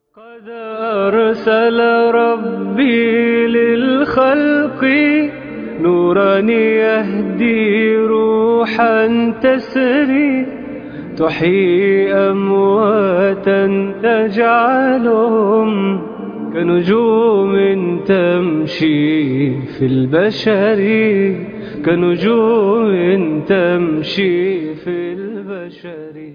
قد أرسل ربي للخلق نورا يهدي روحا تسري تحيي أمواتا تجعلهم كنجوم تمشي في البشر كنجوم تمشي في البشر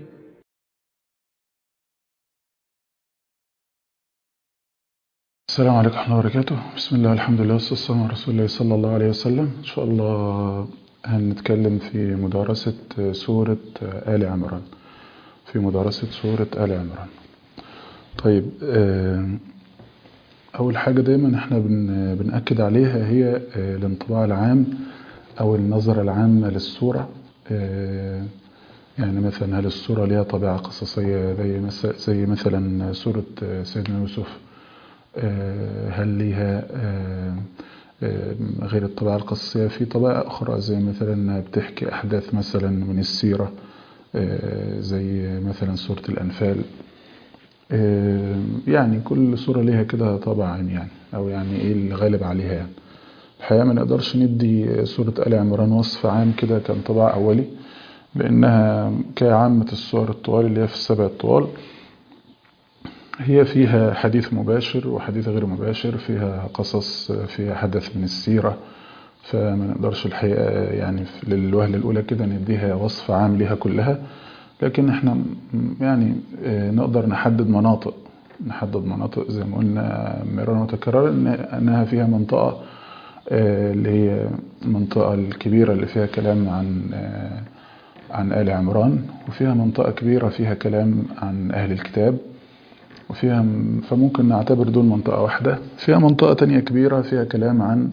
السلام عليكم ورحمة الله وبركاته بسم الله والحمد لله والصلاة والسلام على رسول الله صلى الله عليه وسلم إن شاء الله هنتكلم في مدارسة سورة آل عمران في مدارسة سورة آل عمران طيب أول حاجة دايما احنا بن بنأكد عليها هي الانطباع العام أو النظرة العامة للسورة يعني مثلا هل السورة ليها طبيعة قصصية زي مثلا, زي مثلا سورة سيدنا يوسف هل ليها غير الطبيعة القصصية في طبائع أخرى زي مثلا بتحكي أحداث مثلا من السيرة زي مثلا سورة الأنفال يعني كل سورة ليها كده طبعا يعني أو يعني إيه اللي غالب عليها يعني الحقيقة ما نقدرش ندي سورة آل عمران وصف عام كده كانطباع أولي لأنها كعامة السور الطوال اللي هي في السبع الطوال هي فيها حديث مباشر وحديث غير مباشر فيها قصص فيها حدث من السيرة فما نقدرش الحقيقة يعني للوهلة الأولى كده نديها وصف عام لها كلها لكن احنا يعني نقدر نحدد مناطق نحدد مناطق زي ما قلنا مرارا وتكرارا انها فيها منطقة اللي هي المنطقة الكبيرة اللي فيها كلام عن عن آل عمران وفيها منطقة كبيرة فيها كلام عن أهل الكتاب وفيها فممكن نعتبر دول منطقة واحدة فيها منطقة تانية كبيرة فيها كلام عن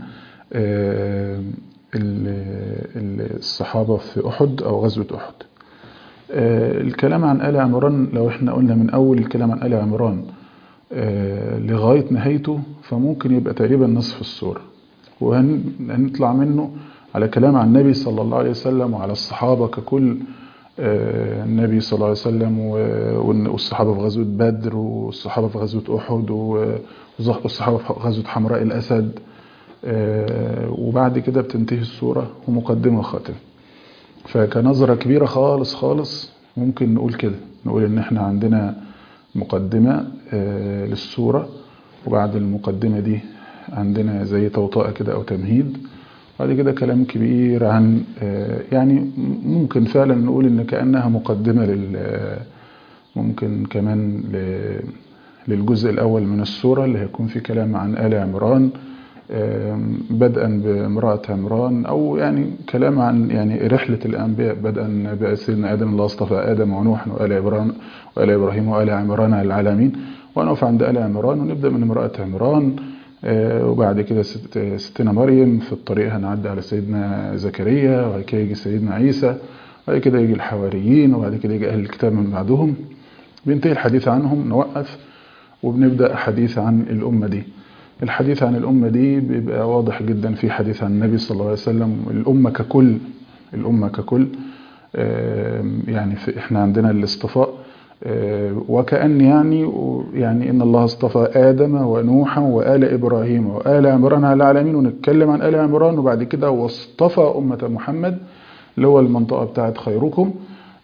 الصحابة في أحد أو غزوة أحد الكلام عن آل عمران لو احنا قلنا من أول الكلام عن آل عمران لغاية نهايته فممكن يبقى تقريبا نصف السورة وهنطلع منه على كلام عن النبي صلى الله عليه وسلم وعلى الصحابة ككل النبي صلى الله عليه وسلم والصحابة في غزوة بدر والصحابة في غزوة أحد والصحابة في غزوة حمراء الأسد وبعد كده بتنتهي السورة ومقدمة وخاتمة فكنظرة كبيرة خالص خالص ممكن نقول كده نقول ان احنا عندنا مقدمة للسورة وبعد المقدمة دي عندنا زي توطئة كده او تمهيد بعد كده كلام كبير عن يعني ممكن فعلا نقول ان كأنها مقدمة لل ممكن كمان للجزء الاول من السورة اللي هيكون فيه كلام عن آل عمران بدءا بامرأة عمران او يعني كلام عن يعني رحلة الانبياء بدءا بسيدنا ادم الله اصطفى ادم ونوح وآل عمران وآل ابراهيم وآل عمران على العالمين ونقف عند آل عمران ونبدأ من امرأة عمران وبعد كده ستنا مريم في الطريق هنعدي على سيدنا زكريا وبعد كده يجي سيدنا عيسى وبعد كده يجي الحواريين وبعد كده يجي أهل الكتاب من بعدهم بينتهي الحديث عنهم نوقف وبنبدأ حديث عن الأمة دي الحديث عن الأمة دي بيبقى واضح جدا في حديث عن النبي صلى الله عليه وسلم الأمة ككل الأمة ككل يعني احنا عندنا الاصطفاء وكأن يعني يعني إن الله اصطفى آدم ونوحا وآل إبراهيم وآل عمران على العالمين ونتكلم عن آل عمران وبعد كده واصطفى أمة محمد اللي هو المنطقة بتاعت خيركم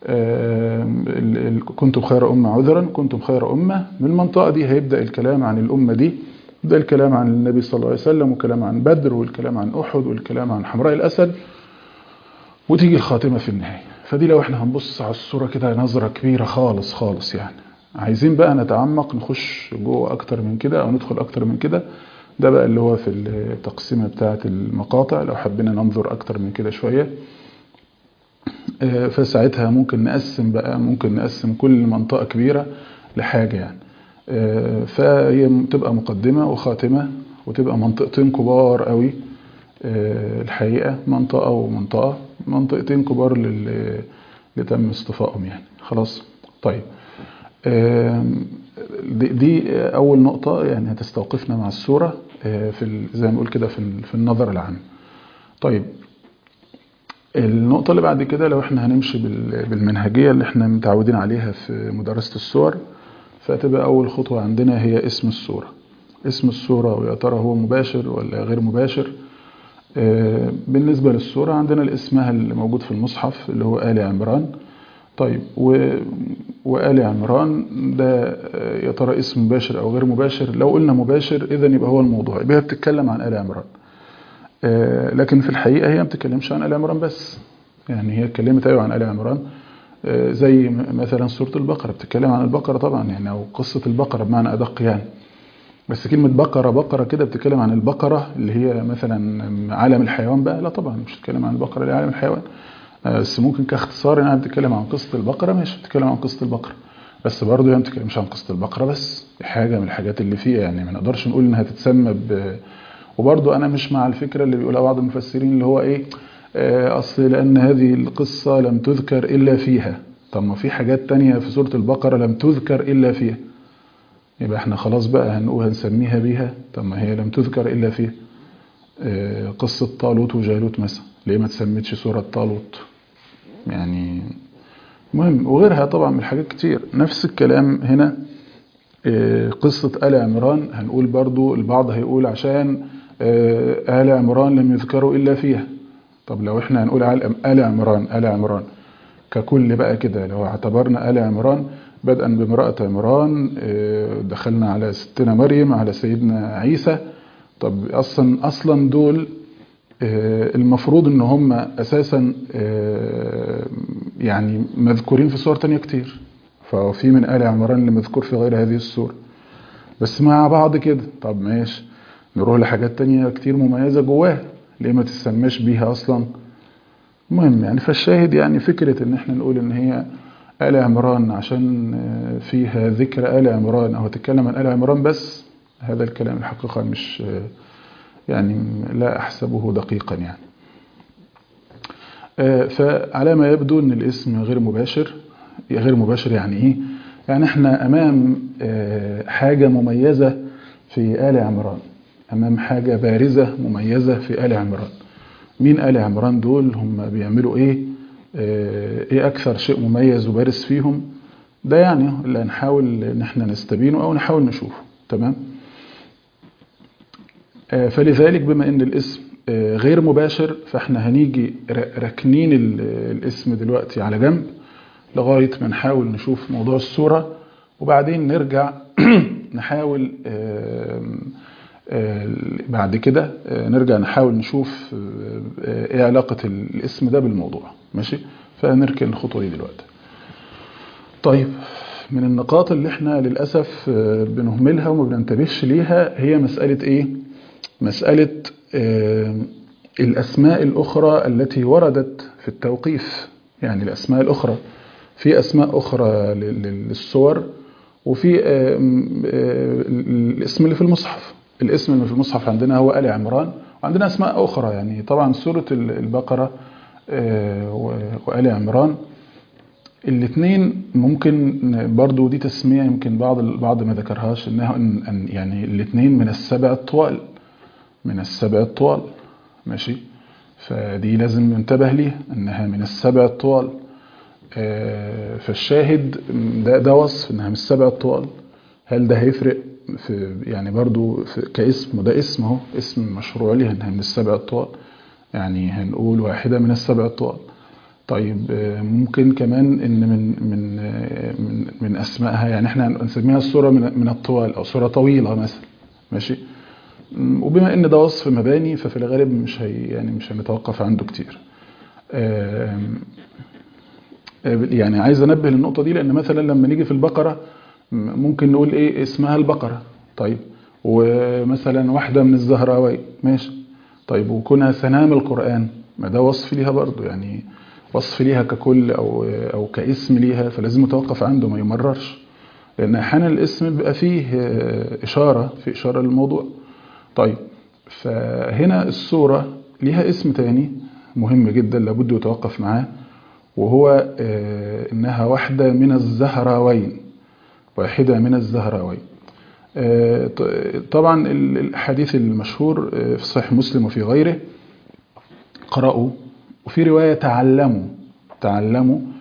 كنتم خير أمة عذرا كنتم خير أمة من المنطقة دي هيبدأ الكلام عن الأمة دي يبدأ الكلام عن النبي صلى الله عليه وسلم والكلام عن بدر والكلام عن أحد والكلام عن حمراء الأسد وتيجي الخاتمة في النهاية فدي لو احنا هنبص على الصورة كده نظرة كبيرة خالص خالص يعني عايزين بقى نتعمق نخش جوه اكتر من كده او ندخل اكتر من كده ده بقى اللي هو في التقسيمة بتاعة المقاطع لو حبينا ننظر اكتر من كده شوية فساعتها ممكن نقسم بقى ممكن نقسم كل منطقة كبيرة لحاجة يعني فهي تبقى مقدمة وخاتمة وتبقى منطقتين كبار قوي الحقيقة منطقة ومنطقة منطقتين كبار اللي تم اصطفائهم يعني خلاص طيب دي أول نقطة يعني هتستوقفنا مع السورة في زي ما نقول كده في النظر العام طيب النقطة اللي بعد كده لو احنا هنمشي بالمنهجية اللي احنا متعودين عليها في مدرسة السور فتبقى أول خطوة عندنا هي اسم السورة اسم السورة ويا ترى هو مباشر ولا غير مباشر آه، بالنسبة للسورة عندنا الاسمها اللي موجود في المصحف اللي هو آل عمران طيب و... وآل عمران ده آه، يا ترى اسم مباشر أو غير مباشر لو قلنا مباشر إذا يبقى هو الموضوع يبقى هي بتتكلم عن آل عمران آه، لكن في الحقيقة هي ما بتتكلمش عن آل عمران بس يعني هي اتكلمت أيوة عن آل عمران آه، زي م- مثلا سورة البقرة بتتكلم عن البقرة طبعا يعني أو قصة البقرة بمعنى أدق يعني بس كلمة بقرة بقرة كده بتتكلم عن البقرة اللي هي مثلا عالم الحيوان بقى لا طبعا مش بتتكلم عن البقرة اللي هي عالم الحيوان آه، بس ممكن كاختصار انها بتتكلم عن قصة البقرة ماشي بتتكلم عن قصة البقرة بس برضه هي ما بتتكلمش عن قصة البقرة بس دي حاجة من الحاجات اللي فيها يعني ما نقدرش نقول انها تتسمى ب وبرضه انا مش مع الفكرة اللي بيقولها بعض المفسرين اللي هو ايه آه، اصل لان هذه القصة لم تذكر الا فيها طب ما في حاجات تانية في سورة البقرة لم تذكر الا فيها يبقى احنا خلاص بقى هنقول هنسميها بيها طب ما هي لم تذكر الا فيها آه، قصة طالوت وجالوت مثلا ليه ما تسميتش سورة طالوت يعني مهم وغيرها طبعا من حاجات كتير نفس الكلام هنا آه، قصة آل عمران هنقول برضو البعض هيقول عشان آه، آل عمران لم يذكروا إلا فيها طب لو احنا هنقول آل آل عمران آل عمران ككل بقى كده لو اعتبرنا آل عمران بدءا بامرأة عمران آه، دخلنا على ستنا مريم على سيدنا عيسى طب أصلا أصلا دول آه، المفروض ان هم اساسا آه، يعني مذكورين في صور تانية كتير ففي من آل عمران اللي مذكور في غير هذه السورة بس مع بعض كده طب ماشي نروح لحاجات تانية كتير مميزة جواها ليه ما تسماش بيها اصلا مهم يعني فالشاهد يعني فكرة ان احنا نقول ان هي آل عمران عشان آه، فيها ذكر آل عمران او تتكلم عن آل عمران بس هذا الكلام الحقيقة مش آه، يعني لا أحسبه دقيقا يعني آه، فعلى ما يبدو أن الاسم غير مباشر غير مباشر يعني إيه؟ يعني إحنا أمام آه، حاجة مميزة في آل عمران أمام حاجة بارزة مميزة في آل عمران مين آل عمران دول هم بيعملوا إيه آه، إيه أكثر شيء مميز وبارز فيهم ده يعني اللي هنحاول إن إحنا نستبينه أو نحاول نشوفه تمام آه، فلذلك بما ان الاسم آه، غير مباشر فاحنا هنيجي ر- راكنين ال- الاسم دلوقتي على جنب لغاية ما نحاول نشوف موضوع الصورة وبعدين نرجع نحاول آم، آه، بعد كده آه، نرجع نحاول نشوف آه، آه، ايه علاقة الاسم ده بالموضوع ماشي فنركن الخطوة دي دلوقتي طيب من النقاط اللي احنا للأسف آه، بنهملها وما بننتبهش ليها هي مسألة ايه مسألة آه، الأسماء الأخرى التي وردت في التوقيف يعني الأسماء الأخرى في أسماء أخرى لل- لل- للصور وفي آه، م- آه، الاسم اللي في المصحف الاسم اللي في المصحف عندنا هو آل عمران وعندنا أسماء أخرى يعني طبعا سورة ال- البقرة آه، و- وآل عمران الاثنين ممكن برضو دي تسمية يمكن بعض البعض ما ذكرهاش انها إن إن يعني الاثنين من السبع الطوال من السبع الطوال ماشي فدي لازم ننتبه ليها انها من السبع الطوال آه، فالشاهد ده ده وصف انها من السبع الطوال هل ده هيفرق في يعني برضو في كاسم وده اسم اهو اسم مشروع ليها انها من السبع الطوال يعني هنقول واحدة من السبع الطوال طيب آه، ممكن كمان ان من من آه، من, من اسمائها يعني احنا نسميها الصوره من من الطوال او صوره طويله مثلا ماشي م، وبما ان ده وصف مباني ففي الغالب مش هي يعني مش هنتوقف عنده كتير آم، آه، يعني عايز انبه للنقطه دي لان مثلا لما نيجي في البقره م، ممكن نقول ايه اسمها البقره طيب ومثلا واحده من الزهراوي ماشي طيب وكونها سنام القران ما ده وصف ليها برضو يعني وصف ليها ككل او او كاسم ليها فلازم يتوقف عنده ما يمررش لان احيانا الاسم بيبقى فيه آه، اشاره في اشاره للموضوع طيب فهنا الصوره ليها اسم تاني مهم جدا لابد يتوقف معاه وهو آه، انها واحده من الزهراوين واحده من الزهراوين آه، ط- طبعا ال- الحديث المشهور آه، في صحيح مسلم وفي غيره قرأوا وفي رواية تعلموا تعلموا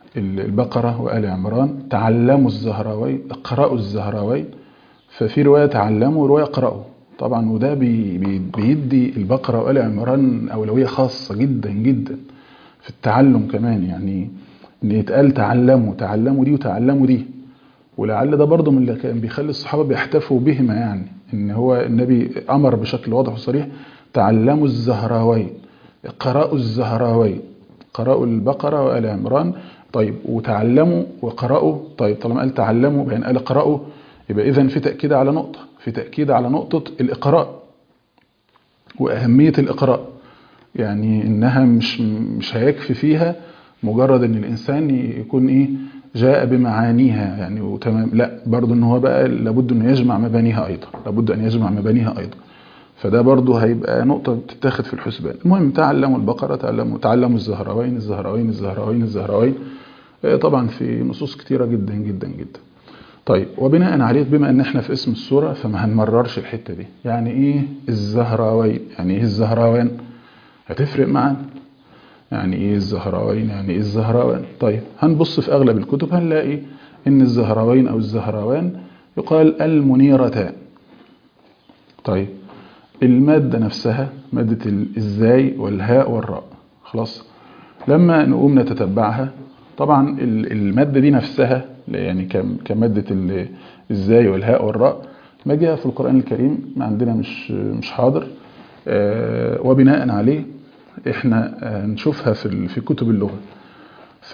البقرة وآل عمران تعلموا الزهراوين اقرأوا الزهراوين ففي رواية تعلموا ورواية اقرأوا طبعا وده بي بي بيدي البقرة وآل عمران أولوية خاصة جدا جدا في التعلم كمان يعني ان يتقال تعلموا تعلموا دي وتعلموا دي ولعل ده برضه من اللي كان بيخلي الصحابة بيحتفوا بهما يعني ان هو النبي امر بشكل واضح وصريح تعلموا الزهراوين اقرأوا الزهراوين قرأوا البقرة وآل عمران طيب وتعلموا وقرأوا طيب طالما قال تعلموا بين قال اقرأوا يبقى إذن في تأكيد على نقطة في تأكيد على نقطة الإقراء وأهمية الإقراء يعني إنها مش مش هيكفي فيها مجرد إن الإنسان يكون إيه جاء بمعانيها يعني وتمام لا برضه إن هو بقى لابد إنه يجمع مبانيها أيضا لابد أن يجمع مبانيها أيضا فده برضه هيبقى نقطة تتاخد في الحسبان المهم تعلموا البقرة تعلموا تعلموا الزهراوين الزهراوين الزهراوين الزهراوين طبعا في نصوص كتيرة جدا جدا جدا طيب وبناء عليه بما ان احنا في اسم السورة فما هنمررش الحتة دي يعني ايه الزهراوين يعني ايه الزهراوين هتفرق معانا يعني ايه الزهراوين يعني ايه الزهراوين طيب هنبص في اغلب الكتب هنلاقي ان الزهراوين او الزهراوان يقال المنيرتان طيب المادة نفسها مادة الزاي والهاء والراء خلاص لما نقوم نتتبعها طبعا المادة دي نفسها يعني كمادة الزاي والهاء والراء ما جاء في القرآن الكريم ما عندنا مش مش حاضر وبناء عليه احنا نشوفها في في كتب اللغة ف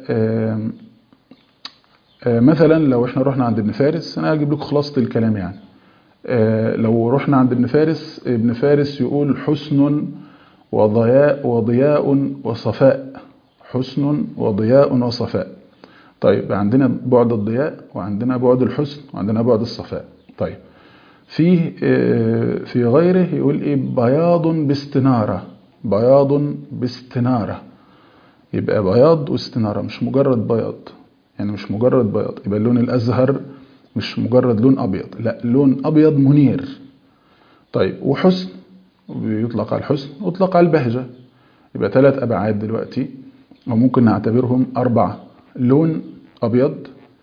مثلا لو احنا رحنا عند ابن فارس انا هجيب لكم خلاصة الكلام يعني لو رحنا عند ابن فارس ابن فارس يقول حسن وضياء وضياء وصفاء حسن وضياء وصفاء طيب عندنا بعد الضياء وعندنا بعد الحسن وعندنا بعد الصفاء طيب في في غيره يقول ايه بياض باستنارة بياض باستنارة يبقى بياض واستنارة مش مجرد بياض يعني مش مجرد بياض يبقى اللون الأزهر مش مجرد لون أبيض لا لون أبيض منير طيب وحسن بيطلق على الحسن ويطلق على البهجة يبقى ثلاث أبعاد دلوقتي وممكن نعتبرهم أربعة لون أبيض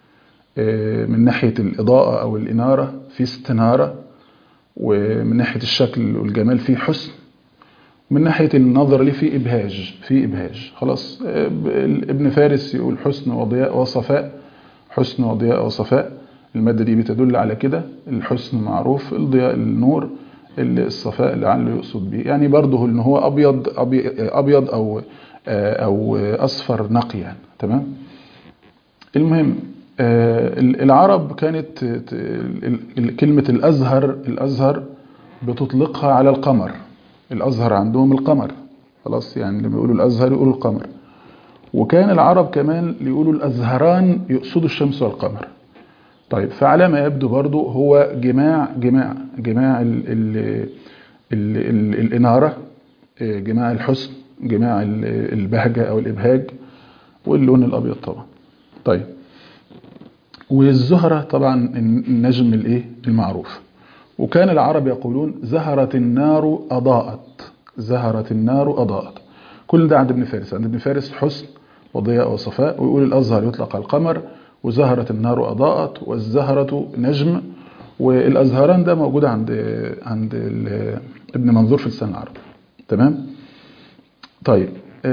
من ناحية الإضاءة أو الإنارة في استنارة ومن ناحية الشكل والجمال في حسن من ناحية النظر ليه في إبهاج في إبهاج خلاص ابن فارس يقول حسن وضياء وصفاء حسن وضياء وصفاء المادة دي بتدل على كده الحسن معروف الضياء النور الصفاء لعله يقصد به يعني برضه ان هو ابيض ابيض او او اصفر نقي يعني تمام المهم العرب كانت كلمة الازهر الازهر بتطلقها على القمر الازهر عندهم القمر خلاص يعني لما يقولوا الازهر يقولوا القمر وكان العرب كمان يقولوا الازهران يقصدوا الشمس والقمر طيب فعلى ما يبدو برضو هو جماع جماع جماع ال ال ال ال الإنارة جماع الحسن جماع البهجة أو الإبهاج واللون الأبيض طبعا طيب والزهرة طبعا النجم الايه المعروف وكان العرب يقولون زهرت النار أضاءت زهرت النار أضاءت كل ده عند ابن فارس عند ابن فارس حسن وضياء وصفاء ويقول الأزهر يطلق على القمر وزهرت النار أضاءت والزهرة نجم والأزهران ده موجود عند عند ابن منظور في لسان العرب تمام طيب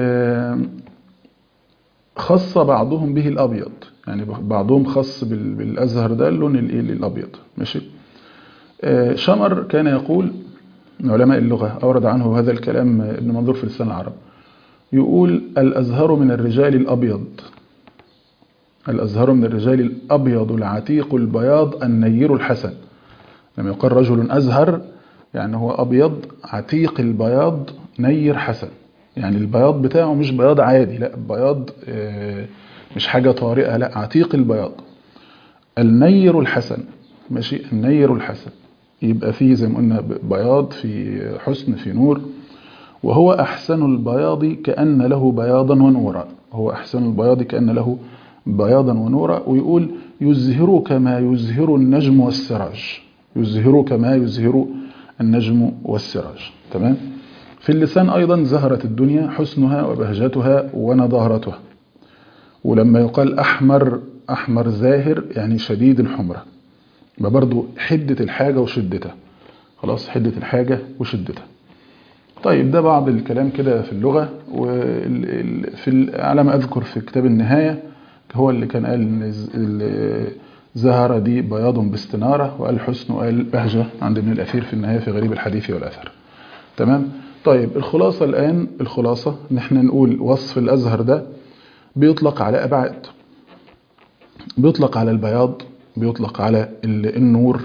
خص بعضهم به الأبيض يعني بعضهم خص بالأزهر ده اللون الأبيض ماشي شمر كان يقول من علماء اللغة أورد عنه هذا الكلام ابن منظور في لسان العرب يقول الأزهر من الرجال الأبيض الأزهر من الرجال الأبيض العتيق البياض النير الحسن لما يقال رجل أزهر يعني هو أبيض عتيق البياض نير حسن يعني البياض بتاعه مش بياض عادي لا بياض مش حاجة طارئة لا عتيق البياض النير الحسن ماشي النير الحسن يبقى فيه زي ما قلنا بياض في حسن في نور وهو أحسن البياض كأن له بياضا ونورا هو أحسن البياض كأن له بياضا ونورا ويقول يزهر كما يزهر النجم والسراج يزهر كما يزهر النجم والسراج تمام في اللسان أيضا زهرت الدنيا حسنها وبهجتها ونضارتها ولما يقال أحمر أحمر زاهر يعني شديد الحمرة يبقى برضو حدة الحاجة وشدتها خلاص حدة الحاجة وشدتها طيب ده بعض الكلام كده في اللغة وفي على ما أذكر في كتاب النهاية هو اللي كان قال إن زهرة دي بياض باستنارة وقال حسن وقال بهجة عند ابن الأثير في النهاية في غريب الحديث والأثر تمام طيب الخلاصة الآن الخلاصة إن احنا نقول وصف الأزهر ده بيطلق على أبعاد بيطلق على البياض بيطلق على النور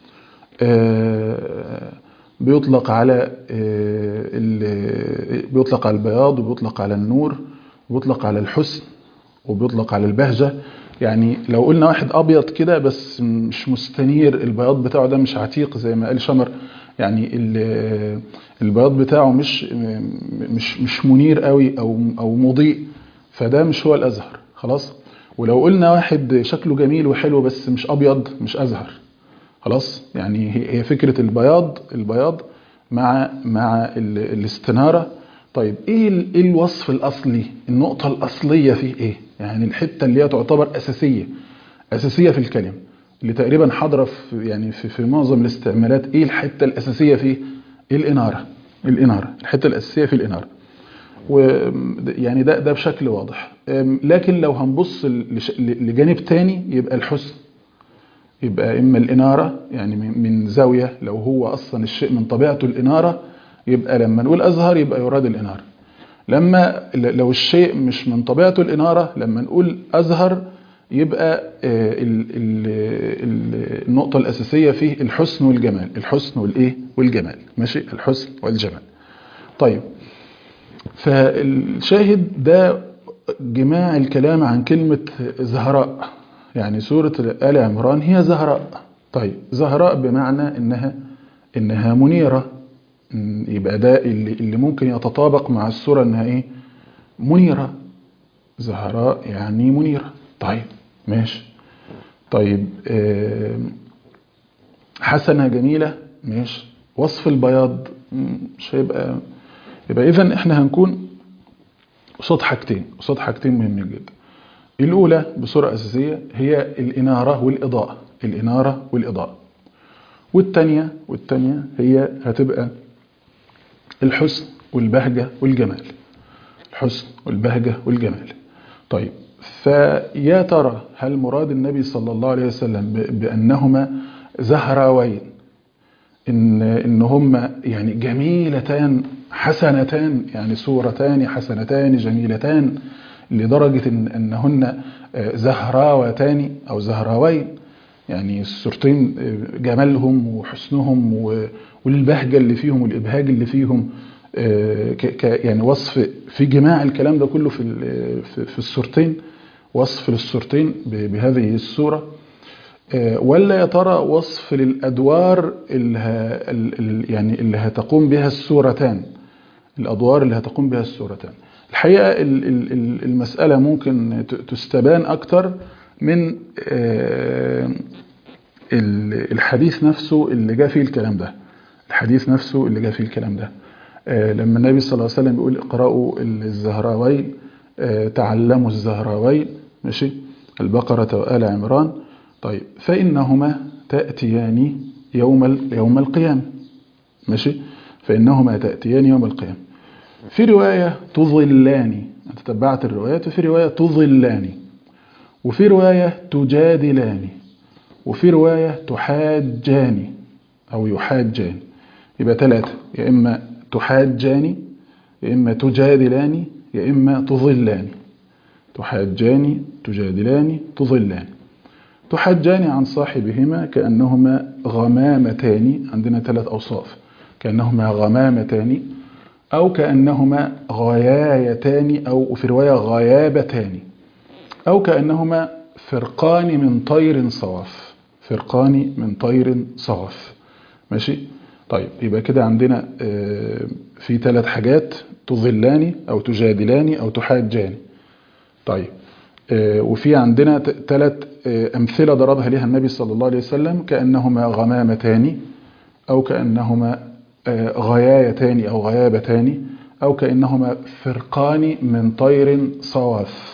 بيطلق على بيطلق على البياض وبيطلق على النور وبيطلق على الحسن وبيطلق على البهجة يعني لو قلنا واحد أبيض كده بس مش مستنير البياض بتاعه ده مش عتيق زي ما قال شمر يعني البياض بتاعه مش مش مش منير قوي أو أو مضيء فده مش هو الأزهر خلاص ولو قلنا واحد شكله جميل وحلو بس مش أبيض مش أزهر خلاص يعني هي فكرة البياض البياض مع مع الاستنارة طيب ايه الوصف الاصلي النقطة الاصلية فيه ايه يعني الحتة اللي هي تعتبر اساسية اساسية في الكلمة اللي تقريبا حاضرة في يعني في, في معظم الاستعمالات ايه الحتة الاساسية فيه الانارة الانارة الحتة الاساسية في الانارة ويعني ده ده بشكل واضح لكن لو هنبص لجانب تاني يبقى الحسن يبقى إما الإنارة يعني من زاوية لو هو أصلا الشيء من طبيعته الإنارة يبقى لما نقول أزهر يبقى يراد الإنارة لما لو الشيء مش من طبيعته الإنارة لما نقول أزهر يبقى النقطة الأساسية فيه الحسن والجمال الحسن والإيه والجمال ماشي الحسن والجمال طيب فالشاهد ده جماع الكلام عن كلمة زهراء يعني سورة آل عمران هي زهراء طيب زهراء بمعنى إنها إنها منيرة يبقى ده اللي, اللي ممكن يتطابق مع السورة إنها إيه منيرة زهراء يعني منيرة طيب ماشي طيب آه حسنة جميلة ماشي وصف البياض مش هيبقى يبقى إذا إحنا هنكون قصاد حاجتين قصاد حاجتين مهمين جدا الأولى بصورة أساسية هي الإنارة والإضاءة الإنارة والإضاءة والتانية والتانية هي هتبقى الحسن والبهجة والجمال الحسن والبهجة والجمال طيب فيا ترى هل مراد النبي صلى الله عليه وسلم بأنهما زهراوين إن, إن هما يعني جميلتان حسنتان يعني صورتان حسنتان جميلتان لدرجة إن أنهن زهراوتان أو زهراوين يعني الصورتين جمالهم وحسنهم والبهجة اللي فيهم والإبهاج اللي فيهم يعني وصف في جماع الكلام ده كله في في الصورتين وصف للصورتين بهذه الصورة ولا يا ترى وصف للأدوار اللي يعني اللي هتقوم بها السورتان الأدوار اللي هتقوم بها السورتان الحقيقة المسألة ممكن تستبان أكتر من الحديث نفسه اللي جاء فيه الكلام ده الحديث نفسه اللي جاء فيه الكلام ده لما النبي صلى الله عليه وسلم بيقول اقرأوا الزهراوين تعلموا الزهراوين ماشي البقرة وآل عمران طيب فإنهما تأتيان يوم يوم القيامة ماشي فإنهما تأتيان يوم القيامة في رواية تظلان أنت تبعت الروايات وفي رواية تظلان وفي رواية تجادلان وفي رواية تحاجان أو يحاجان يبقى ثلاثة يا إما تحاجان يا إما تجادلان يا إما تظلان تحاجان تجادلان تظلان تحاجان عن صاحبهما كأنهما غمامتان عندنا ثلاث أوصاف كأنهما غمامتان أو كأنهما غيايتان أو في رواية غيابتان أو كأنهما فرقان من طير صواف فرقان من طير صواف ماشي طيب يبقى كده عندنا في ثلاث حاجات تظلان أو تجادلان أو تحاجان طيب وفي عندنا ثلاث أمثلة ضربها لها النبي صلى الله عليه وسلم كأنهما غمامتان أو كأنهما غيايتان أو غيابتان أو كأنهما فرقان من طير صواف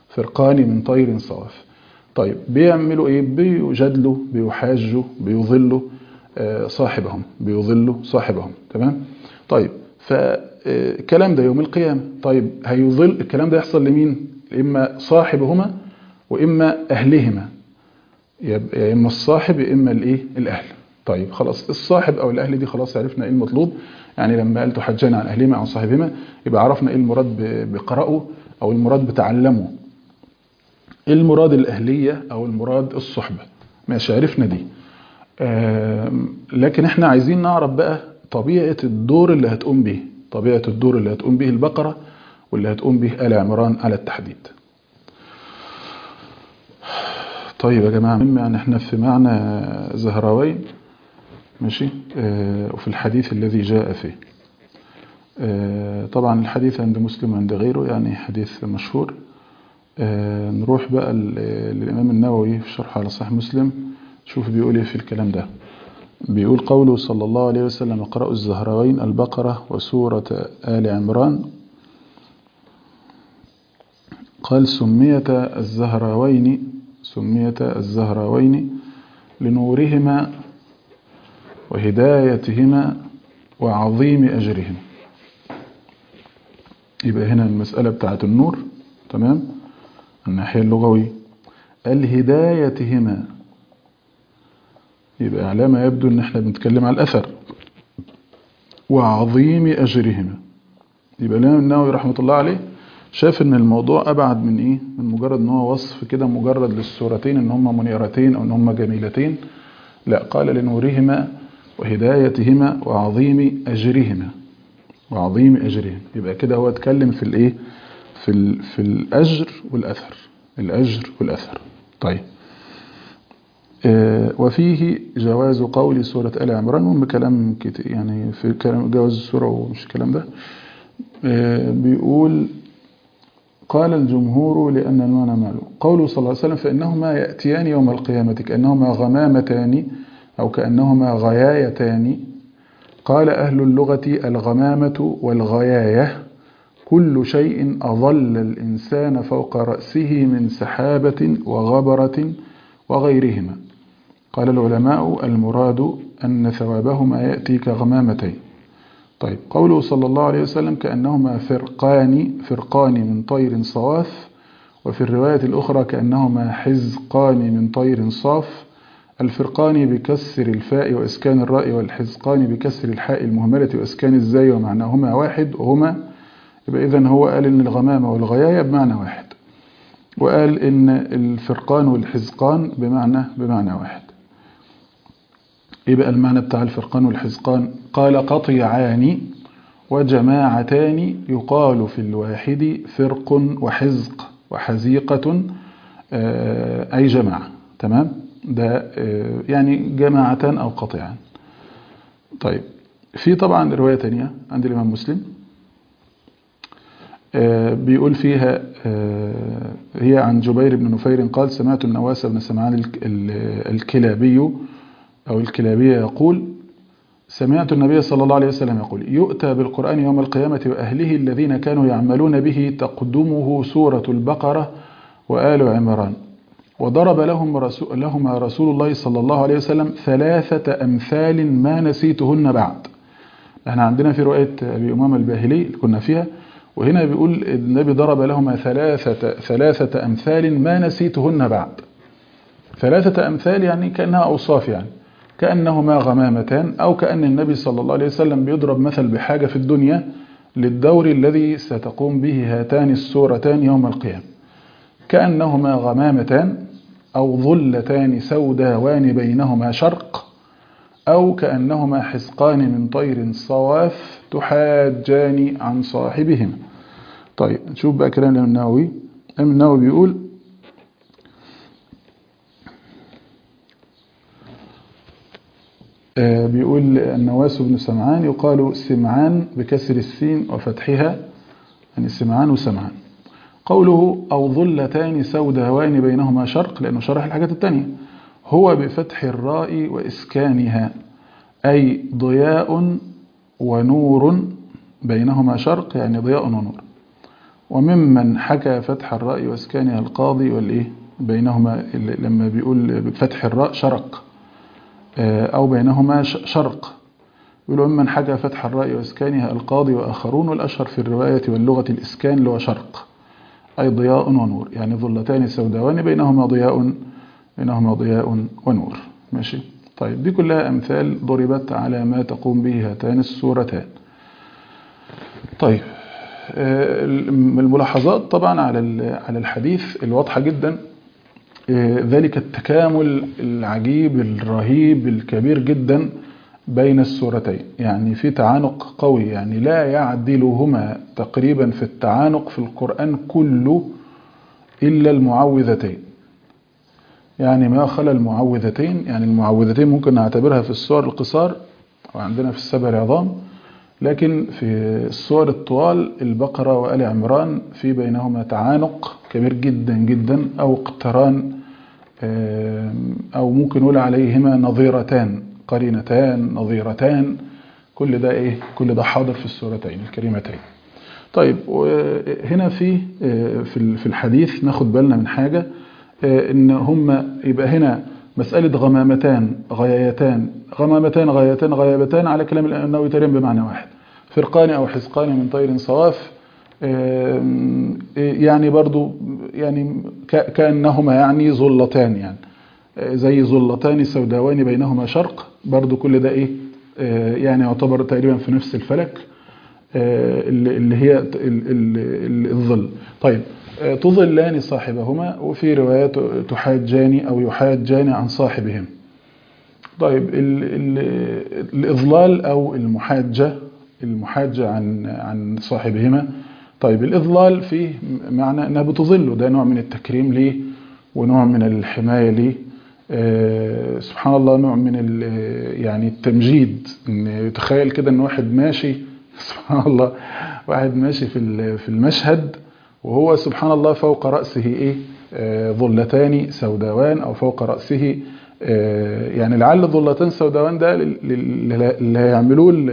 فرقان من طير صواف طيب بيعملوا ايه بيجادلوا بيحاجوا بيضلوا آه، صاحبهم بيضلوا صاحبهم تمام طيب فالكلام ده يوم القيامة طيب هيضل الكلام ده يحصل لمين اما صاحبهما واما اهلهما يبقى يا اما الصاحب يا اما الايه الاهل طيب خلاص الصاحب او الاهل دي خلاص عرفنا ايه المطلوب يعني لما قال تحجان عن اهلهما عن صاحبهما يبقى عرفنا ايه المراد ب- بقرأوا او المراد بتعلموا ايه المراد الاهليه او المراد الصحبه ماشي عرفنا دي آم، لكن احنا عايزين نعرف بقى طبيعه الدور اللي هتقوم به طبيعه الدور اللي هتقوم به البقره واللي هتقوم به ال عمران على التحديد طيب يا جماعه مهم يعني احنا في معنى زهراوين ماشي آه، وفي الحديث الذي جاء فيه آه، طبعا الحديث عند مسلم وعند غيره يعني حديث مشهور آه، نروح بقى ل- للإمام النووي في شرح على صحيح مسلم شوف بيقول ايه في الكلام ده بيقول قوله صلى الله عليه وسلم اقرأوا الزهراوين البقرة وسورة آل عمران قال سميت الزهراوين سميت الزهراوين لنورهما وهدايتهما وعظيم أجرهما يبقى هنا المسألة بتاعت النور تمام الناحية اللغوية الهدايتهما يبقى على ما يبدو ان احنا بنتكلم على الأثر وعظيم أجرهما يبقى الإمام النووي رحمة الله عليه شاف ان الموضوع أبعد من إيه من مجرد ان هو وصف كده مجرد للسورتين ان هما منيرتين أو ان هما جميلتين لا قال لنورهما وهدايتهما وعظيم أجرهما وعظيم أجرهم يبقى كده هو اتكلم في الإيه في, ال... في الأجر والأثر الأجر والأثر طيب آه، وفيه جواز قول سورة آل عمران وهم كلام كتير يعني في كلام جواز السورة ومش الكلام ده آه، بيقول قال الجمهور لأن المعنى ماله قوله صلى الله عليه وسلم فإنهما يأتيان يوم القيامة كأنهما غمامتان أو كأنهما غيايتان قال أهل اللغة الغمامة والغياية كل شيء أظل الإنسان فوق رأسه من سحابة وغبرة وغيرهما قال العلماء المراد أن ثوابهما يأتي كغمامتين طيب قوله صلى الله عليه وسلم كأنهما فرقان فرقان من طير صواف وفي الرواية الأخرى كأنهما حزقان من طير صاف الفرقان بكسر الفاء وإسكان الراء والحزقان بكسر الحاء المهملة وإسكان الزاي ومعناهما واحد وهما يبقى إذن هو قال إن الغمامة والغياية بمعنى واحد وقال إن الفرقان والحزقان بمعنى بمعنى واحد يبقى المعنى بتاع الفرقان والحزقان قال قطيعان وجماعتان يقال في الواحد فرق وحزق وحزيقة آه، أي جماعة تمام ده آه، يعني جماعتان أو قطيعان طيب في طبعا رواية تانية عند الإمام مسلم آه، بيقول فيها آه، هي عن جبير بن نفير قال سمعت النواس بن سمعان الك- ال- الكلابي أو الكلابية يقول سمعت النبي صلى الله عليه وسلم يقول يؤتى بالقرآن يوم القيامة وأهله الذين كانوا يعملون به تقدمه سورة البقرة وآل عمران وضرب لهم رسول لهما رسول الله صلى الله عليه وسلم ثلاثة أمثال ما نسيتهن بعد احنا عندنا في رواية أبي أمام الباهلي اللي كنا فيها وهنا بيقول النبي ضرب لهما ثلاثة, ثلاثة أمثال ما نسيتهن بعد ثلاثة أمثال يعني كأنها أوصاف يعني كأنهما غمامتان أو كأن النبي صلى الله عليه وسلم بيضرب مثل بحاجة في الدنيا للدور الذي ستقوم به هاتان السورتان يوم القيامة كأنهما غمامتان أو ظلتان سوداوان بينهما شرق أو كأنهما حسقان من طير صواف تحاجان عن صاحبهما طيب نشوف بقى كلام الإمام النووي الإمام النووي بيقول آه، بيقول النواس بن سمعان يقال سمعان بكسر السين وفتحها يعني سمعان وسمعان قوله أو ظلتان سوداوان بينهما شرق لأنه شرح الحاجات التانية هو بفتح الراء وإسكانها أي ضياء ونور بينهما شرق يعني ضياء ونور وممن حكى فتح الراء واسكانها القاضي والايه بينهما ال- لما بيقول بفتح الراء شرق آه، او بينهما ش- شرق يقول ممن حكى فتح الراء واسكانها القاضي واخرون والاشهر في الروايه واللغه الاسكان اللي هو شرق اي ضياء ونور يعني ظلتان سوداوان بينهما ضياء بينهما ضياء ونور ماشي طيب دي كلها امثال ضربت على ما تقوم به هاتان السورتان طيب آه، الملاحظات طبعا على ال- على الحديث الواضحه جدا آه، ذلك التكامل العجيب الرهيب الكبير جدا بين السورتين يعني في تعانق قوي يعني لا يعدلهما تقريبا في التعانق في القرآن كله إلا المعوذتين يعني ما خلا المعوذتين يعني المعوذتين ممكن نعتبرها في السور القصار وعندنا في السبع العظام لكن في السور الطوال البقرة وآل عمران في بينهما تعانق كبير جدا جدا أو اقتران آم، أو ممكن نقول عليهما نظيرتان قرينتان نظيرتان كل ده إيه كل ده حاضر في السورتين الكريمتين طيب هنا في آه، في ال- في الحديث ناخد بالنا من حاجة آه، ان هم يبقى هنا مسألة غمامتان غيايتان غمامتان غايتان غيابتان على كلام النووي تقريبا بمعنى واحد فرقان او حزقان من طير صواف آم، يعني برضو يعني ك- كأنهما يعني ظلتان يعني آه، زي ظلتان سوداوان بينهما شرق برضو كل ده ايه آه، يعني يعتبر تقريبا في نفس الفلك آه، اللي اللي هي ال- ال- ال- الظل طيب آه، تظلان صاحبهما وفي روايات تحاجان أو يحاجان عن صاحبهم طيب ال ال الإضلال أو المحاجة المحاجة عن عن صاحبهما طيب الإضلال فيه معنى أنها بتظله ده نوع من التكريم ليه ونوع من الحماية ليه آه، سبحان الله نوع من ال- يعني التمجيد ان تخيل كده ان واحد ماشي سبحان الله واحد ماشي في ال- في المشهد وهو سبحان الله فوق رأسه ايه آه، ظلتان سوداوان او فوق رأسه آه، يعني لعل ظلتان سوداوان ده لل- لل- اللي هيعملوه ال-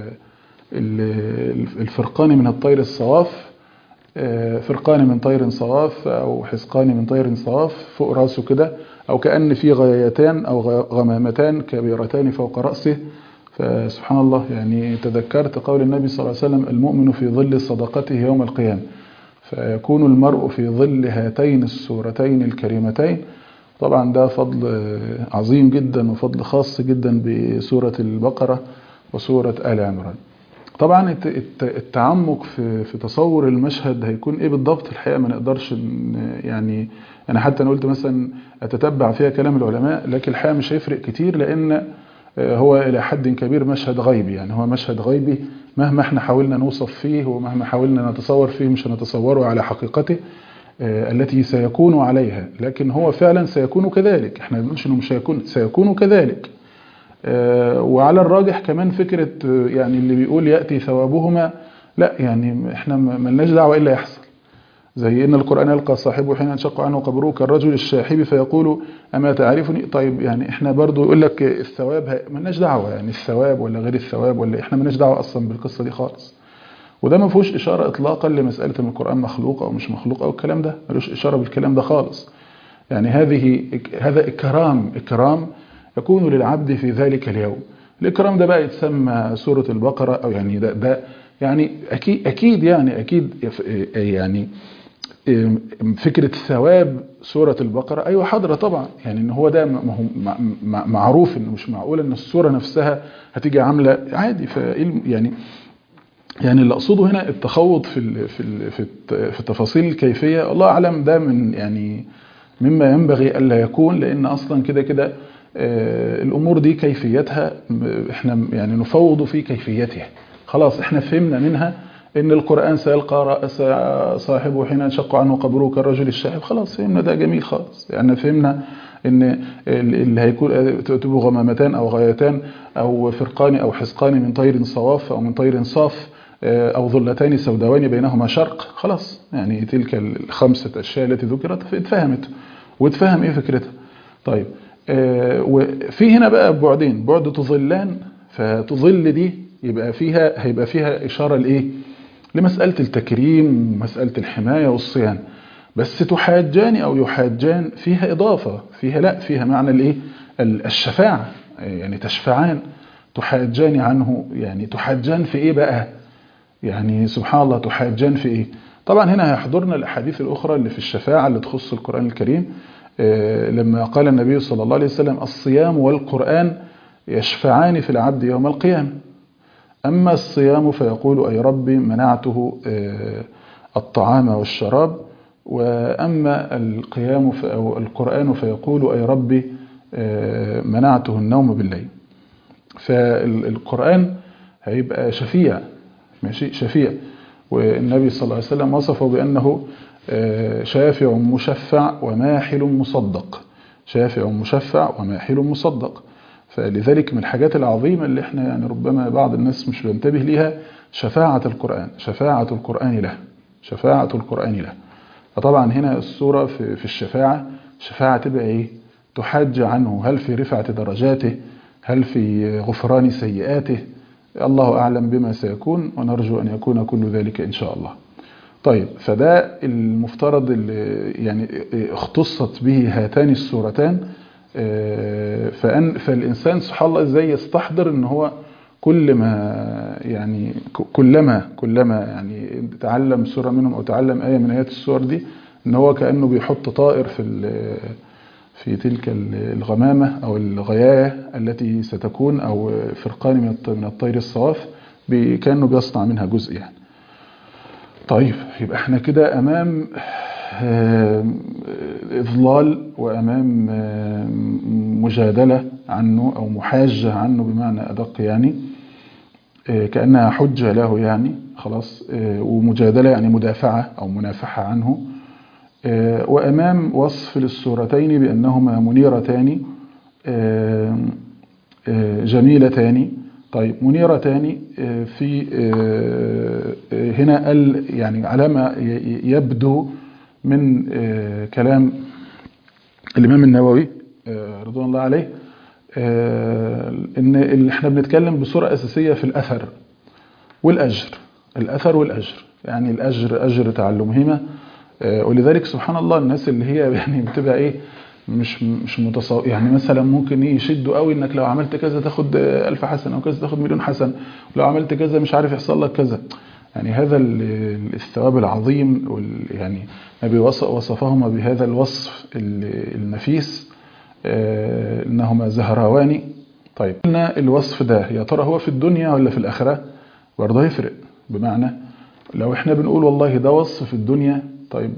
ال- الفرقان من الطير الصواف آه، فرقان من طير صواف أو حسقان من طير صواف فوق راسه كده أو كأن في غايتان أو غ- غمامتان كبيرتان فوق رأسه فسبحان الله يعني تذكرت قول النبي صلى الله عليه وسلم المؤمن في ظل صدقته يوم القيامة فيكون المرء في ظل هاتين السورتين الكريمتين طبعا ده فضل آه، عظيم جدا وفضل خاص جدا بسورة البقرة وسورة آل عمران طبعا الت- الت- التعمق في في تصور المشهد هيكون ايه بالضبط الحقيقه ما نقدرش ن- يعني انا حتى انا قلت مثلا اتتبع فيها كلام العلماء لكن الحقيقه مش هيفرق كتير لان آه، هو الى حد كبير مشهد غيبي يعني هو مشهد غيبي مهما احنا حاولنا نوصف فيه ومهما حاولنا نتصور فيه مش هنتصوره على حقيقته آه، التي سيكون عليها لكن هو فعلا سيكون كذلك احنا ما بنقولش انه مش هيكون سيكون كذلك آه، وعلى الراجح كمان فكرة آه، يعني اللي بيقول يأتي ثوابهما لا يعني احنا ما- ملناش دعوة إلا يحصل زي إن القرآن يلقى صاحبه حين ينشق عنه قبره كالرجل الشاحب فيقول أما تعرفني طيب يعني احنا برضو يقول لك الثواب ه- ملناش دعوة يعني الثواب ولا غير الثواب ولا احنا ملناش دعوة أصلا بالقصة دي خالص وده ما فيهوش إشارة إطلاقا لمسألة إن القرآن مخلوق أو مش مخلوق أو الكلام ده ملوش إشارة بالكلام ده خالص يعني هذه هذا إكرام إكرام يكون للعبد في ذلك اليوم الإكرام ده بقى يتسمى سورة البقرة أو يعني ده, ده يعني أكيد أكيد يعني أكيد يف- يعني فكرة ثواب سورة البقرة أيوة حاضرة طبعا يعني إن هو ده ما هو مع- مع- معروف إنه مش معقول إن السورة نفسها هتيجي عاملة عادي فإيه يعني يعني اللي اقصده هنا التخوض في ال في ال في الت- في تفاصيل الكيفيه الله اعلم ده من يعني مما ينبغي الا يكون لان اصلا كده كده آه، الامور دي كيفيتها م- احنا يعني نفوض في كيفيتها خلاص احنا فهمنا منها ان القران سيلقى راس صاحبه حين ينشق عنه قبره كالرجل الشاحب خلاص فهمنا ده جميل خالص يعني فهمنا ان ال- اللي هيكون تبقوا غمامتان او غايتان او فرقان او حسقان من طير صواف او من طير صاف أو ظلتان سوداوان بينهما شرق خلاص يعني تلك الخمسة أشياء التي ذكرت اتفهمت واتفهم إيه فكرتها طيب آه، وفي هنا بقى بعدين بعد تظلان فتظل دي يبقى فيها هيبقى فيها إشارة لإيه لمسألة التكريم ومسألة الحماية والصيانة بس تحاجان أو يحاجان فيها إضافة فيها لا فيها معنى الإيه الشفاعة يعني تشفعان تحاجان عنه يعني تحاجان في إيه بقى يعني سبحان الله تحاجان في إيه طبعا هنا هيحضرنا الأحاديث الأخرى اللي في الشفاعة اللي تخص القرآن الكريم لما قال النبي صلى الله عليه وسلم الصيام والقرآن يشفعان في العبد يوم القيامة أما الصيام فيقول أي ربي منعته الطعام والشراب وأما القيام أو القرآن فيقول أي ربي منعته النوم بالليل فالقرآن هيبقى شفيع ماشي شفيع والنبي صلى الله عليه وسلم وصفه بأنه شافع مشفع وماحل مصدق شافع مشفع وماحل مصدق فلذلك من الحاجات العظيمة اللي احنا يعني ربما بعض الناس مش بينتبه ليها شفاعة القرآن شفاعة القرآن له شفاعة القرآن له فطبعا هنا الصورة في, في الشفاعة شفاعة تبقى ايه تحاج عنه هل في رفعة درجاته هل في غفران سيئاته الله أعلم بما سيكون ونرجو أن يكون كل ذلك إن شاء الله طيب فده المفترض اللي يعني اختصت به هاتان السورتان فأن فالإنسان سبحان الله ازاي يستحضر ان هو كل ما يعني كلما كلما يعني تعلم سورة منهم أو تعلم آية من آيات السور دي ان هو كأنه بيحط طائر في في تلك الغمامة أو الغياية التي ستكون أو فرقان من الطير الصواف كأنه بيصنع منها جزء يعني طيب يبقى احنا كده أمام إضلال وأمام مجادلة عنه أو محاجة عنه بمعنى أدق يعني كأنها حجة له يعني خلاص ومجادلة يعني مدافعة أو منافحة عنه وأمام وصف للسورتين بأنهما منيرتان جميلتان طيب منيرتان في هنا ال يعني على ما يبدو من كلام الإمام النووي رضوان الله عليه إن احنا بنتكلم بصورة أساسية في الأثر والأجر الأثر والأجر يعني الأجر أجر تعلمهما ولذلك سبحان الله الناس اللي هي يعني بتبقى ايه مش مش متصور يعني مثلا ممكن ايه يشدوا قوي انك لو عملت كذا تاخد ألف حسن او كذا تاخد مليون حسن ولو عملت كذا مش عارف يحصل لك كذا يعني هذا الثواب العظيم يعني النبي وصفهما بهذا الوصف النفيس انهما زهراوان طيب قلنا الوصف ده يا ترى هو في الدنيا ولا في الاخره برضه يفرق بمعنى لو احنا بنقول والله ده وصف في الدنيا طيب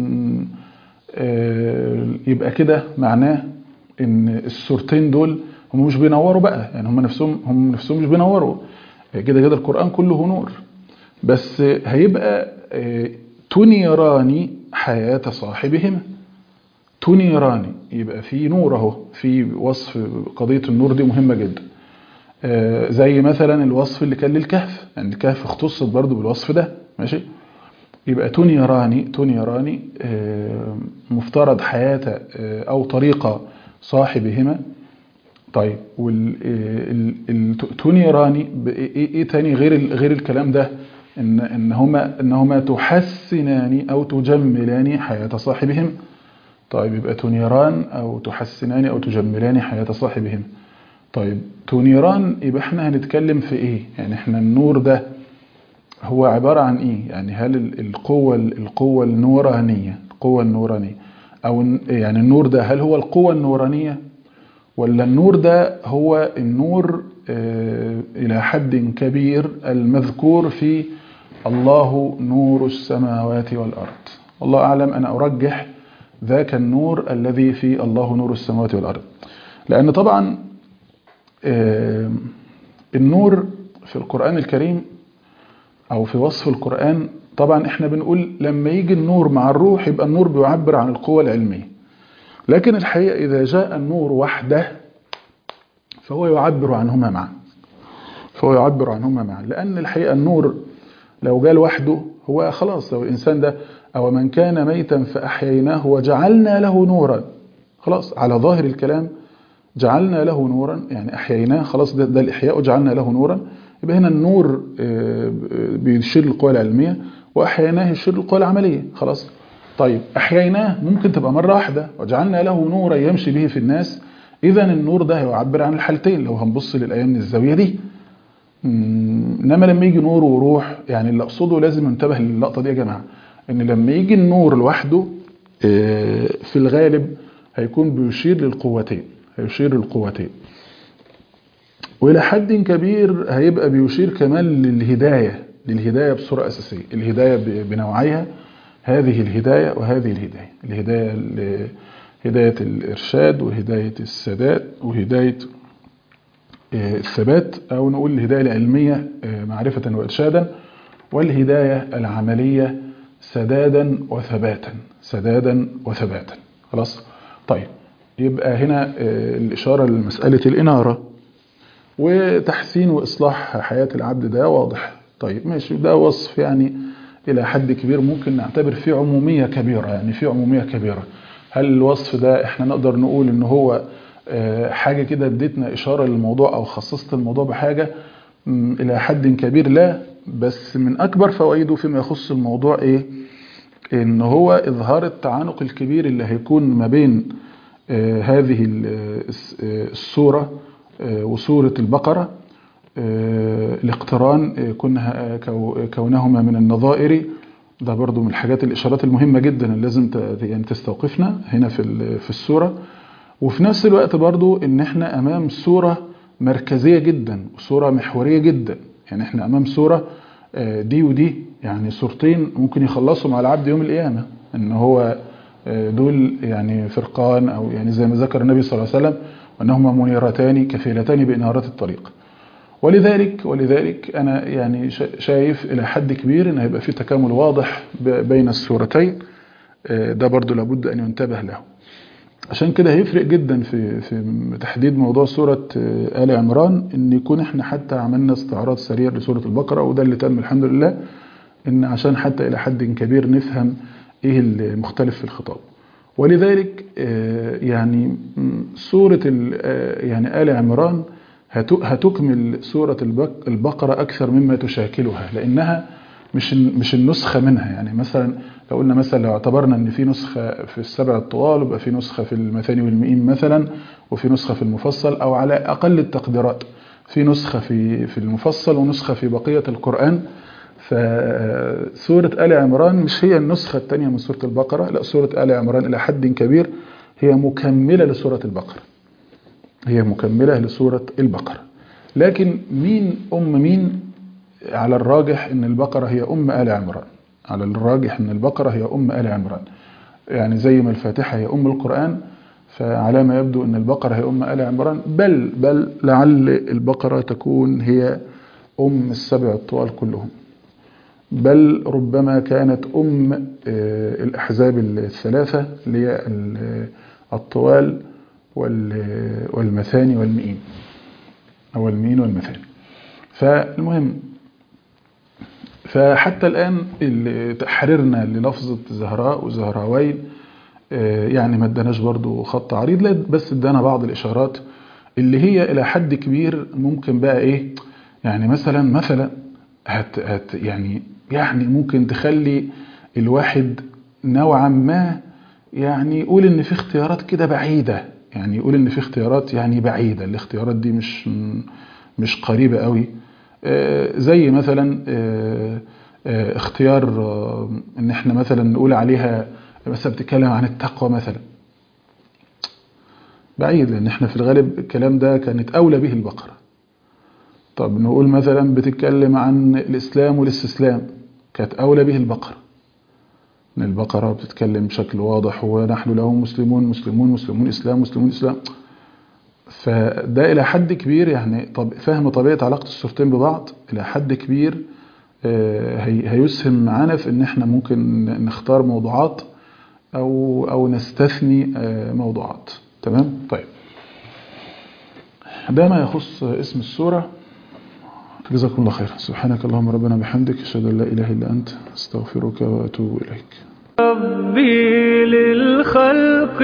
يبقى كده معناه ان الصورتين دول هم مش بينوروا بقى يعني هم نفسهم هم نفسهم مش بينوروا كده كده القرآن كله نور بس هيبقى تنيران حياة صاحبهما تنيران يبقى في نور اهو في وصف قضية النور دي مهمة جدا زي مثلا الوصف اللي كان للكهف يعني الكهف اختصت برضو بالوصف ده ماشي يبقى تنيراني تنيراني مفترض حياة أو طريقة صاحبهما طيب تنيراني ايه تاني غير غير الكلام ده ان انهما انهما تحسنان او تجملان حياة صاحبهم طيب يبقى تنيران او تحسنان او تجملان حياة صاحبهم طيب تنيران يبقى احنا هنتكلم في ايه يعني احنا النور ده هو عبارة عن ايه يعني هل القوة القوة النورانية القوة النورانية او يعني النور ده هل هو القوة النورانية ولا النور ده هو النور الى حد كبير المذكور في الله نور السماوات والارض والله اعلم انا ارجح ذاك النور الذي في الله نور السماوات والارض لان طبعا النور في القرآن الكريم او في وصف القرآن طبعا احنا بنقول لما يجي النور مع الروح يبقى النور بيعبر عن القوة العلمية لكن الحقيقة اذا جاء النور وحده فهو يعبر عنهما معا فهو يعبر عنهما معا لان الحقيقة النور لو جاء لوحده هو خلاص لو الانسان ده او من كان ميتا فاحييناه وجعلنا له نورا خلاص على ظاهر الكلام جعلنا له نورا يعني احييناه خلاص ده, ده الاحياء وجعلنا له نورا يبقى هنا النور آه، بيشير للقوى العلمية وأحييناه يشير للقوى العملية خلاص طيب أحييناه ممكن تبقى مرة واحدة وجعلنا له نورا يمشي به في الناس إذا النور ده هيعبر عن الحالتين لو هنبص للآية من الزاوية دي مم، انما لما يجي نور وروح يعني اللي اقصده لازم ننتبه للقطه دي يا جماعه ان لما يجي النور لوحده آه، في الغالب هيكون بيشير للقوتين هيشير للقوتين والى حد كبير هيبقى بيشير كمان للهدايه للهدايه بصوره اساسيه الهدايه ب- بنوعيها هذه الهدايه وهذه الهدايه الهدايه ال- هدايه الارشاد وهدايه السداد وهدايه آه، الثبات أو نقول الهداية العلمية آه، معرفة وإرشادا والهداية العملية سدادا وثباتا سدادا وثباتا خلاص طيب يبقى هنا آه، الإشارة لمسألة الإنارة وتحسين وإصلاح حياة العبد ده واضح طيب ماشي ده وصف يعني إلى حد كبير ممكن نعتبر فيه عمومية كبيرة يعني فيه عمومية كبيرة هل الوصف ده احنا نقدر نقول ان هو آه، حاجة كده اديتنا إشارة للموضوع أو خصصت الموضوع بحاجة مم، إلى حد كبير لا بس من أكبر فوائده فيما يخص الموضوع إيه إن هو إظهار التعانق الكبير اللي هيكون ما بين آه، هذه ال- الس- آه، السورة آه، وسورة البقرة آه، الاقتران آه، كونها- كو- كونهما من النظائر ده برضو من الحاجات الإشارات المهمة جدا اللي لازم ت- يعني تستوقفنا هنا في ال- في السورة وفي نفس الوقت برضو ان احنا امام صورة مركزية جدا وصورة محورية جدا يعني احنا امام صورة آه، دي ودي يعني صورتين ممكن يخلصوا مع العبد يوم القيامة ان هو آه، دول يعني فرقان او يعني زي ما ذكر النبي صلى الله عليه وسلم وانهما منيرتان كفيلتان بانارات الطريق ولذلك ولذلك انا يعني شا- شايف الى حد كبير ان هيبقى في تكامل واضح ب- بين السورتين آه، ده برضو لابد ان ينتبه له عشان كده هيفرق جدا في في تحديد موضوع سورة آه، آل عمران ان يكون احنا حتى عملنا استعراض سريع لسورة البقرة وده اللي تم الحمد لله ان عشان حتى الى حد كبير نفهم ايه المختلف في الخطاب ولذلك آه، يعني م، سورة ال- آه، يعني آل عمران هت- هتكمل سورة البق- البقرة أكثر مما تشاكلها لأنها مش مش النسخة منها يعني مثلا لو قلنا مثلا لو اعتبرنا ان في نسخة في السبع الطوال ويبقى في نسخة في المثاني والمئين مثلا وفي نسخة في المفصل او على اقل التقديرات في نسخة في في المفصل ونسخة في بقية القرآن فسورة آل عمران مش هي النسخة الثانية من سورة البقرة لا سورة آل عمران إلى حد كبير هي مكملة لسورة البقرة هي مكملة لسورة البقرة لكن مين أم مين على الراجح ان البقرة هي ام آل عمران على الراجح ان البقرة هي ام آل عمران يعني زي ما الفاتحة هي ام القرآن فعلى ما يبدو ان البقرة هي ام آل عمران بل بل لعل البقرة تكون هي ام السبع الطوال كلهم بل ربما كانت ام آه، الاحزاب الثلاثة اللي هي ال- الطوال وال- والمثاني والمئين او المئين والمثاني فالمهم فحتى الآن ال- تحريرنا للفظة زهراء وزهراوين آه، يعني ما اداناش برضو خط عريض لا بس ادانا بعض الإشارات اللي هي إلى حد كبير ممكن بقى إيه يعني مثلا مثلا هت هت يعني يعني ممكن تخلي الواحد نوعا ما يعني يقول إن في اختيارات كده بعيدة يعني يقول إن في اختيارات يعني بعيدة الاختيارات دي مش مش قريبة قوي آه، زي مثلا آه، آه، اختيار آه، ان احنا مثلا نقول عليها مثلا بتتكلم عن التقوى مثلا بعيد لان احنا في الغالب الكلام ده كانت اولى به البقره طب نقول مثلا بتتكلم عن الاسلام والاستسلام كانت اولى به البقره ان البقره بتتكلم بشكل واضح ونحن له مسلمون مسلمون مسلمون اسلام مسلمون اسلام فده إلى حد كبير يعني طب فهم طبيعة علاقة الصورتين ببعض إلى حد كبير آه، هي- هيسهم معانا في إن إحنا ممكن نختار موضوعات أو أو نستثني آه، موضوعات تمام طيب ده ما يخص اسم السورة جزاكم الله خير سبحانك اللهم ربنا بحمدك أشهد أن لا إله إلا أنت أستغفرك وأتوب إليك ربي للخلق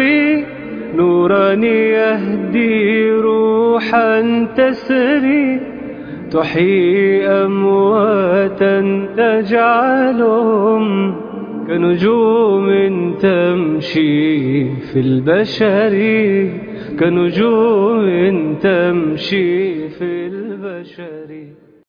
نورا يهدي روحا تسري تحيي أمواتا تجعلهم كنجوم تمشي في البشر كنجوم تمشي في البشر